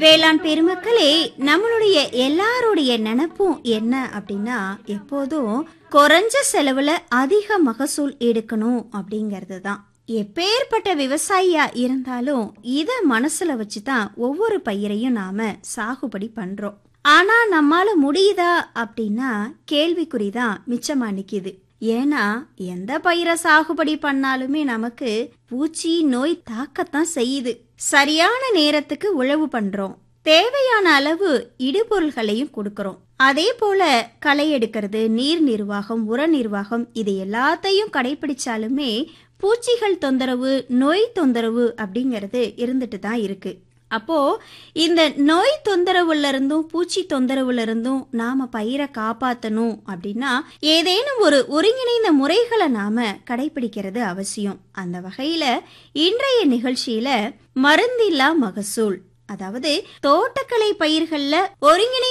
வேளாண் பெருமக்களே நம்மளுடைய எல்லாருடைய நினைப்பும் என்ன அப்படின்னா எப்போதும் குறைஞ்ச செலவுல அதிக மகசூல் எடுக்கணும் அப்படிங்கிறது தான் எப்பேற்பட்ட விவசாயியா இருந்தாலும் இத மனசுல வச்சுதான் ஒவ்வொரு பயிரையும் நாம சாகுபடி பண்றோம் ஆனா நம்மால முடியுதா அப்படின்னா கேள்விக்குறிதான் மிச்சமா நிக்குது ஏன்னா எந்த பயிரை சாகுபடி பண்ணாலுமே நமக்கு பூச்சி நோய் தாக்கத்தான் செய்யுது சரியான நேரத்துக்கு உழவு பண்றோம் தேவையான அளவு இடுபொருள்களையும் கொடுக்கறோம் அதே போல களை எடுக்கிறது நீர் நிர்வாகம் உர நிர்வாகம் இது எல்லாத்தையும் கடைபிடிச்சாலுமே பூச்சிகள் தொந்தரவு நோய் தொந்தரவு அப்படிங்கிறது இருந்துட்டு தான் இருக்கு அப்போ இந்த நோய் தொந்தரவுல இருந்தும் பூச்சி தொந்தரவுல இருந்தும் நாம பயிரை காப்பாத்தணும் அப்படின்னா ஏதேனும் ஒரு ஒருங்கிணைந்த முறைகளை நாம கடைபிடிக்கிறது அவசியம் அந்த வகையில இன்றைய நிகழ்ச்சியில மருந்தில்லா மகசூல் அதாவது தோட்டக்கலை பயிர்கள்ல ஒருங்கிணை